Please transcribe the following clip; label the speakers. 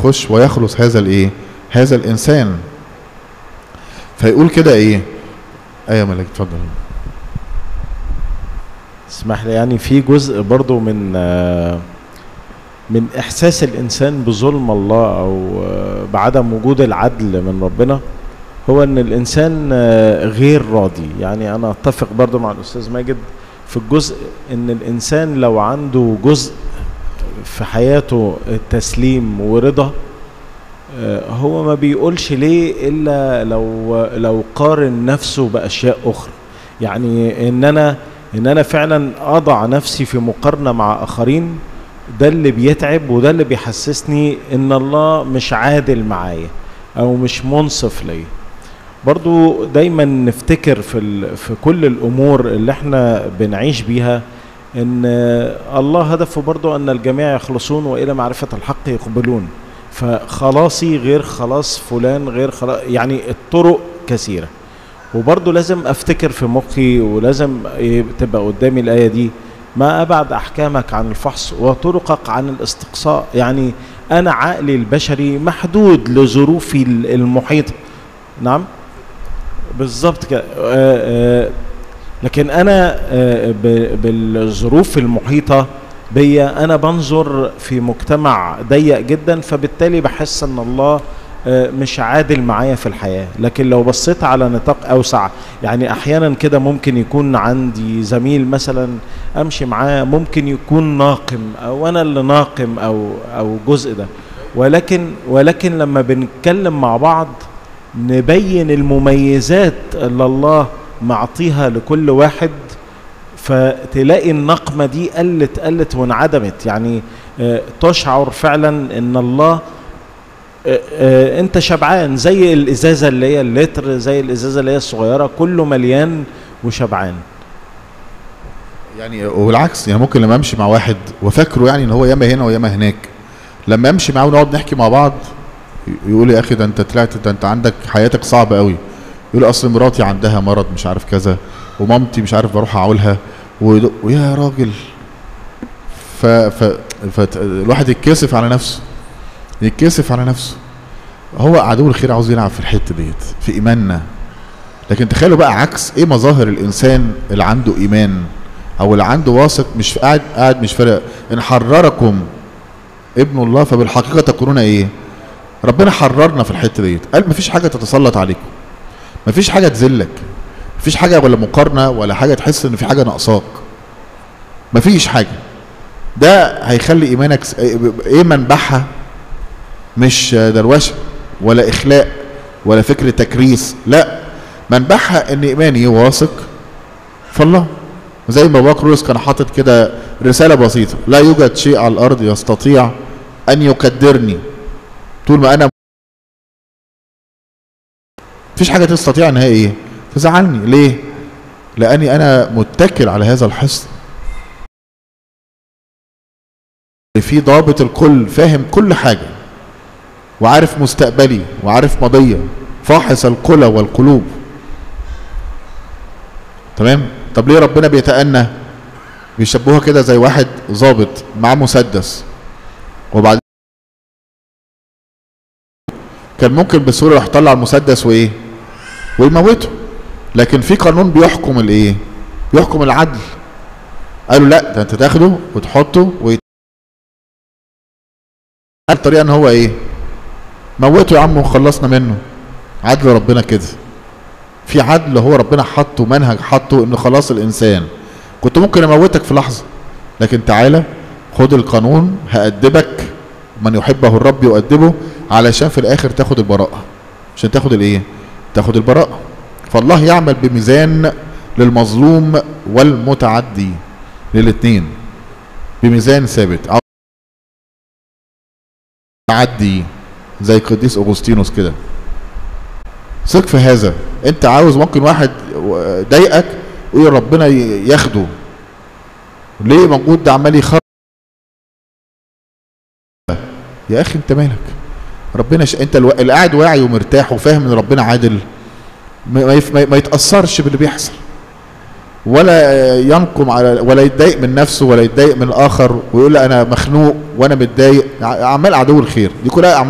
Speaker 1: يخش ويخلص هذا الايه هذا الانسان فيقول كده ايه ايه ملك اتفضل
Speaker 2: اسمح لي يعني في جزء برضو من آه، من احساس الانسان بظلم الله او آه، بعدم وجود العدل من ربنا هو ان الانسان آه، غير راضي يعني انا اتفق برضو مع الاستاذ ماجد في الجزء ان الانسان لو عنده جزء في حياته تسليم ورضا آه، هو ما بيقولش ليه الا لو لو قارن نفسه باشياء اخرى يعني ان انا ان انا فعلا اضع نفسي في مقارنه مع اخرين ده اللي بيتعب وده اللي بيحسسني ان الله مش عادل معايا او مش منصف ليا برضو دايما نفتكر في ال- في كل الامور اللي احنا بنعيش بيها ان الله هدفه برضو ان الجميع يخلصون والى معرفه الحق يقبلون فخلاصي غير خلاص فلان غير خلاص يعني الطرق كثيره وبرضه لازم افتكر في مخي ولازم ي- تبقى قدامي الايه دي ما ابعد احكامك عن الفحص وطرقك عن الاستقصاء يعني انا عقلي البشري محدود لظروفي ال- المحيطه نعم بالظبط كده آه، آه، لكن انا آه، ب- بالظروف المحيطه بيا انا بنظر في مجتمع ضيق جدا فبالتالي بحس ان الله آه، مش عادل معايا في الحياه لكن لو بصيت على نطاق اوسع يعني احيانا كده ممكن يكون عندي زميل مثلا امشي معاه ممكن يكون ناقم او انا اللي ناقم او او جزء ده ولكن ولكن لما بنتكلم مع بعض نبين المميزات اللي الله معطيها لكل واحد فتلاقي النقمة دي قلت قلت وانعدمت يعني آه، تشعر فعلا ان الله آه، آه، انت شبعان زي الازازة اللي هي اللتر زي الازازة اللي هي الصغيرة كله مليان وشبعان
Speaker 1: يعني وبالعكس يعني ممكن لما امشي مع واحد وفاكره يعني ان هو ياما هنا وياما هناك لما امشي معاه ونقعد نحكي مع بعض ي- يقول يا اخي ده انت طلعت ده انت عندك حياتك صعبه قوي يقول اصل مراتي عندها مرض مش عارف كذا ومامتي مش عارف بروح اعولها ويد- ويا راجل ف ف فالواحد يتكسف على نفسه يتكسف على نفسه هو عدو الخير عاوز يلعب في الحته ديت في ايماننا لكن تخيلوا بقى عكس ايه مظاهر الانسان اللي عنده ايمان او اللي عنده واثق مش قاعد قاعد مش فارق ان حرركم ابن الله فبالحقيقه تكونون ايه ربنا حررنا في الحته ديت قال مفيش حاجه تتسلط عليكم مفيش حاجه تذلك مفيش حاجه ولا مقارنه ولا حاجه تحس ان في حاجه ناقصاك مفيش حاجه ده هيخلي ايمانك س- ايه منبعها مش دروشه ولا اخلاء ولا فكر تكريس لا منبعها ان ايماني واثق في الله زي ما بابا كرولوس كان حاطط كده رساله بسيطه لا يوجد شيء على الارض يستطيع ان يكدرني طول ما انا مفيش حاجه تستطيع ان هي ايه تزعلني ليه لاني انا متكل على هذا الحصن في ضابط الكل فاهم كل حاجه وعارف مستقبلي وعارف ماضيه فاحص القلى والقلوب تمام طب ليه ربنا بيتأنى بيشبهوها كده زي واحد ظابط معاه مسدس وبعد كان ممكن بسهوله يروح يطلع المسدس وايه ويموته لكن في قانون بيحكم الايه بيحكم العدل قالوا لا ده انت تاخده وتحطه ويت... الطريقه ان هو ايه موته يا عم وخلصنا منه عدل ربنا كده في عدل هو ربنا حطه منهج حطه انه خلاص الانسان كنت ممكن اموتك في لحظه لكن تعالى خد القانون هأدبك من يحبه الرب يؤدبه علشان في الاخر تاخد البراءه عشان تاخد الايه تاخد البراءه فالله يعمل بميزان للمظلوم والمتعدي للاثنين بميزان ثابت تعدي زي قديس اغسطينوس كده ثق في هذا انت عاوز ممكن واحد ضايقك ويقول ربنا ياخده ليه موجود ده عمال يخرب يا اخي انت مالك ربنا ش... انت الو... اللي قاعد واعي ومرتاح وفاهم ان ربنا عادل ما, ما, يف... ما يتاثرش باللي بيحصل ولا ينقم على ولا يتضايق من نفسه ولا يتضايق من الاخر ويقول انا مخنوق وانا متضايق عمال عدو الخير دي كلها اعمال